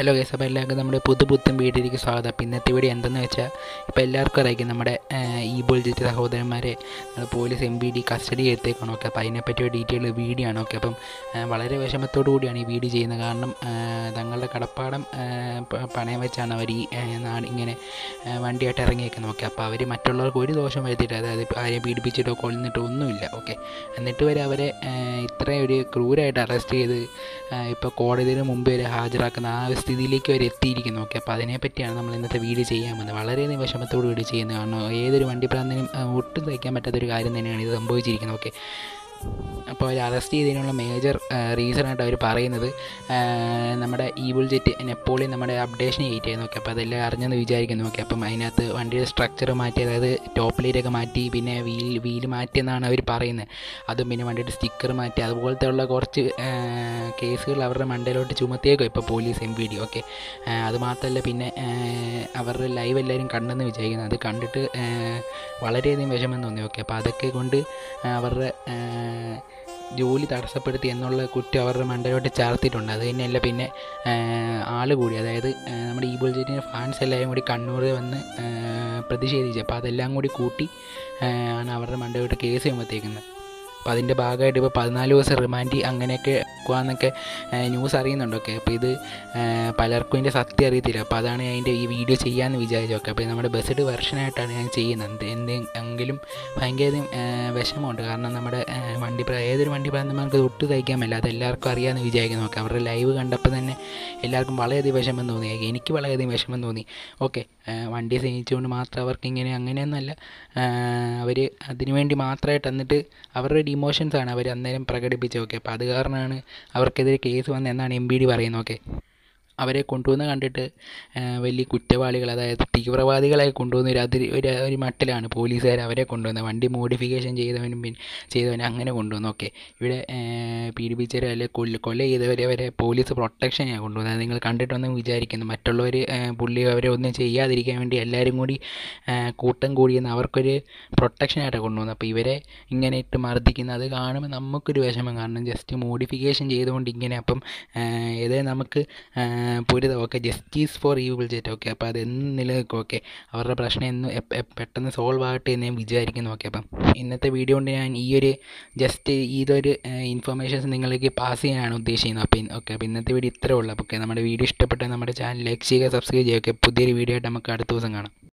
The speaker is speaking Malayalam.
ഹലോ ഗൈസ് അപ്പോൾ എല്ലാവർക്കും നമ്മുടെ പുതു പുത്തൻ വീട്ടിലേക്ക് സ്വാഗതം അപ്പോൾ ഇന്നത്തെ വീഡിയോ എന്തെന്ന് വെച്ചാൽ ഇപ്പോൾ എല്ലാവർക്കും അറിയിക്കും നമ്മുടെ ഈ ബുൾജിറ്റ് സഹോദരന്മാരെ നമ്മുടെ പോലീസ് എം ബി ഡി കസ്റ്റഡി എടുത്തേക്കാണ് ഓക്കെ അപ്പോൾ അതിനെപ്പറ്റി ഒരു ഡീറ്റെയിൽ വീഡിയോ ആണ് ഓക്കെ അപ്പം ആ, വളരെ വിഷമത്തോടു കൂടിയാണ് ഈ വീഡിയോ ചെയ്യുന്നത് കാരണം ആ, തങ്ങളുടെ കടപ്പാടം ആ, പ- പണയം വെച്ചാണ് അവർ ഈ ആ, നാട് ഇങ്ങനെ ആ, വണ്ടിയായിട്ട് ഇറങ്ങിയേക്കുന്നത് ഓക്കെ അപ്പോൾ അവർ മറ്റുള്ളവർക്ക് ഒരു ദോഷം വരുത്തിയിട്ട് അതായത് ഇപ്പം ആരെയും പീഡിപ്പിച്ചിട്ടോ കൊല്ലുന്നിട്ടോ ഒന്നുമില്ല ഓക്കെ എന്നിട്ട് വരെ അവരെ ആ, ഇത്രയും ഒരു ക്രൂരായിട്ട് അറസ്റ്റ് ചെയ്ത് ഇപ്പോൾ കോടതിയിൽ മുമ്പ് വരെ ഹാജരാക്കുന്ന ആ ഒരു സ്ഥിതിയിലേക്ക് വരെ എത്തിയിരിക്കുന്നു ഓക്കെ അപ്പോൾ അതിനെപ്പറ്റിയാണ് നമ്മൾ ഇന്നത്തെ വീഡിയോ ചെയ്യാൻ വന്നത് വളരെയധികം വിഷമത്തോടു കൂടി ചെയ്യുന്നത് കാരണം ഏതൊരു വണ്ടിപ്രാന്തനും ആ, ഒട്ടും സഹിക്കാൻ പറ്റാത്തൊരു കാര്യം തന്നെയാണ് ഇത് സംഭവിച്ചിരിക്കുന്നത് ഓക്കെ അപ്പോൾ അവർ അറസ്റ്റ് ചെയ്തതിനുള്ള മേജർ റീസണായിട്ട് അവർ പറയുന്നത് ആ, നമ്മുടെ ഈ ബുൾജെറ്റ് നെപ്പോളിയൻ നമ്മുടെ അപ്ഡേഷൻ ചെയ്റ്റ് ആയിരുന്നു ഓക്കെ അപ്പോൾ അതെല്ലാം അറിഞ്ഞെന്ന് വിചാരിക്കുന്നു ഓക്കെ അപ്പം അതിനകത്ത് വണ്ടിയുടെ സ്ട്രക്ചർ മാറ്റി അതായത് ടോപ്പ് ലൈറ്റൊക്കെ മാറ്റി പിന്നെ വീൽ വീൽ മാറ്റിയെന്നാണ് അവർ പറയുന്നത് അതും പിന്നെ വണ്ടിയുടെ സ്റ്റിക്കർ മാറ്റി അതുപോലത്തെ ഉള്ള കുറച്ച് കേസുകൾ അവരുടെ മണ്ടയിലോട്ട് ചുമത്തിയേക്കും ഇപ്പോൾ police M V D okay അതുമാത്രമല്ല പിന്നെ ആ, അവരുടെ ലൈവ് എല്ലാവരും കണ്ടെന്ന് വിചാരിക്കുന്നു അത് കണ്ടിട്ട് ആ, വളരെയധികം വിഷമം തോന്നി ഓക്കെ അപ്പോൾ അതൊക്കെ കൊണ്ട് ആ, അവരുടെ ആ, ജോലി തടസ്സപ്പെടുത്തി എന്നുള്ള കുറ്റം അവരുടെ മണ്ടയിലോട്ട് ചാർത്തിയിട്ടുണ്ട് അത് തന്നെയല്ല പിന്നെ ആൾ കൂടി അതായത് ആ, നമ്മുടെ ഈ ബുൾജറ്റിൻ്റെ ഫാൻസ് എല്ലാവരും കൂടി കണ്ണൂരിൽ വന്ന് ആ, പ്രതിഷേധിച്ചു അപ്പോൾ അതെല്ലാം കൂടി കൂട്ടി ആ, ആണ് അവരുടെ മണ്ടയിലോട്ട് കേസ് ചുമത്തേക്കുന്നത് അപ്പോൾ അതിൻ്റെ ഭാഗമായിട്ട് ഇപ്പോൾ പതിനാല് ദിവസം റിമാൻഡ് അങ്ങനെയൊക്കെ പോകാമെന്നൊക്കെ ന്യൂസ് അറിയുന്നുണ്ടൊക്കെ അപ്പോൾ ഇത് ആ, പലർക്കും ഇതിൻ്റെ സത്യം അറിയത്തില്ല അപ്പോൾ അതാണ് ഞാൻ അതിൻ്റെ ഈ വീഡിയോ ചെയ്യാമെന്ന് വിചാരിച്ചൊക്കെ അപ്പോൾ ഇത് നമ്മുടെ ബസ്ഡ് വെർഷനായിട്ടാണ് ഞാൻ ചെയ്യുന്നത് എന്ത് എന്തെങ്കിലും ഭയങ്കര ആ, വിഷമമുണ്ട് കാരണം നമ്മുടെ ആ, വണ്ടി പ്ര- ഏതൊരു വണ്ടി പ്രാന്തന്മാർക്ക് ഇത് ഒട്ടും സഹിക്കാൻ പറ്റില്ല അത് എല്ലാവർക്കും അറിയാമെന്ന് വിചാരിക്കുന്നു ഓക്കെ അവരുടെ ലൈവ് കണ്ടപ്പോൾ തന്നെ എല്ലാവർക്കും വളരെയധികം വിഷമം തോന്നി എനിക്ക് വളരെയധികം വിഷമം തോന്നി ഓക്കെ വണ്ടി സ്നേഹിച്ചുകൊണ്ട് മാത്രം അവർക്ക് ഇങ്ങനെ അങ്ങനെയൊന്നുമല്ല അവർ അതിനുവേണ്ടി മാത്രമായിട്ട് എന്നിട്ട് അവരുടെ ഇമോഷൻസ് ആണ് അവർ അന്നേരം പ്രകടിപ്പിച്ചത് ഓക്കെ അപ്പോൾ അത് കാരണമാണ് അവർക്കെതിരെ കേസ് വന്നതെന്നാണ് എം ബി ഡി പറയുന്നത് ഓക്കെ അവരെ കൊണ്ടുവന്ന് കണ്ടിട്ട് ആ, വലിയ കുറ്റവാളികൾ അതായത് തീവ്രവാദികളെ കൊണ്ടുവന്ന് ഒരു അതിരി ഒരു ഒരു മട്ടിലാണ് പോലീസുകാർ അവരെ കൊണ്ടുവന്നത് വണ്ടി മോഡിഫിക്കേഷൻ ചെയ്തവനും പിന്നെ ചെയ്തവനും അങ്ങനെ കൊണ്ടുവന്നു ഓക്കെ ഇവിടെ ആ, പീഡിപ്പിച്ചവരെ അല്ലെ കൊല്ല കൊല ചെയ്തവരെ വരെ പോലീസ് പ്രൊട്ടക്ഷനെയാണ് കൊണ്ടുവന്നത് അത് നിങ്ങൾ കണ്ടിട്ടൊന്നും വിചാരിക്കുന്നു മറ്റുള്ളവർ പുള്ളി അവരെ ഒന്നും ചെയ്യാതിരിക്കാൻ വേണ്ടി എല്ലാവരും കൂടി ആ, കൂട്ടം കൂടിയെന്ന് അവർക്കൊരു പ്രൊട്ടക്ഷനായിട്ടാണ് കൊണ്ടുവന്നത് അപ്പോൾ ഇവരെ ഇങ്ങനെ ഇട്ട് മർദ്ദിക്കുന്നത് അത് കാണുമ്പോൾ നമുക്കൊരു വിഷമം കാരണം ജസ്റ്റ് മോഡിഫിക്കേഷൻ ചെയ്തുകൊണ്ട് ഇങ്ങനെ അപ്പം ഏതേ നമുക്ക് പൊരുത okay justice for E Bull jet okay അപ്പോൾ അത് എന്ന് നിലനിൽക്കും ഓക്കെ അവരുടെ പ്രശ്നം എന്ന് എപ്പ- എപ്പ- പെട്ടെന്ന് സോൾവ് ആകട്ടെ എന്ന് ഞാൻ വിചാരിക്കുന്നു ഓക്കെ അപ്പം ഇന്നത്തെ വീഡിയോ കൊണ്ട് ഞാൻ ഈ ഒരു ജസ്റ്റ് ഇതൊരു ഇൻഫർമേഷൻസ് നിങ്ങളിലേക്ക് പാസ് ചെയ്യാനാണ് ഉദ്ദേശിക്കുന്നത് അപ്പോൾ ഓക്കെ അപ്പോൾ ഇന്നത്തെ വീഡിയോ ഇത്രേ ഉള്ളൂ അപ്പോൾ ഓക്കെ നമ്മുടെ വീഡിയോ ഇഷ്ടപ്പെട്ടാൽ നമ്മുടെ ചാനൽ ലൈക്ക് ചെയ്യുക സബ്സ്ക്രൈബ് ചെയ്യുക ഓക്കെ പുതിയൊരു വീഡിയോ ആയിട്ട് നമുക്ക് അടുത്ത ദിവസം കാണാം